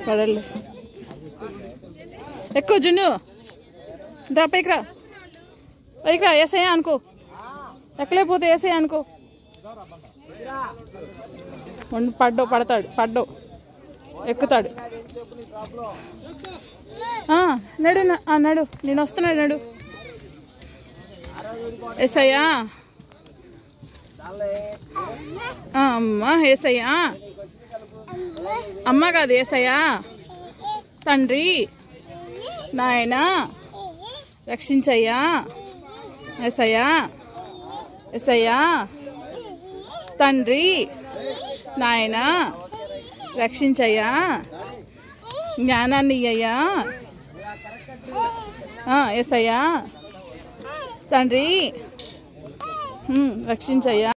పడలే ఎక్కువ జున్ను దా పైకి రా పైకి రా వేసేయా అనుకో ఎక్కలేకపోతే వేసేయా అనుకో ఉండు, పడ్డో పడతాడు పడ్డో ఎక్కుతాడు ఆ, నడు న- ఆ, నడు నేను వస్తున్నాడు నడు ఏసయ్యా ఆ, అమ్మా ఏసయ్యా అమ్మ కాదు ఏసయ్యా తండ్రి నాయనా రక్షించయ్యా ఏసయ్యా ఏసయ్యా తండ్రి నాయనా రక్షించయ్యా జ్ఞానాన్ని ఇయ్యయ్యా ఎస్ అయ్యా తండ్రి హ్మ్, రక్షించయ్యా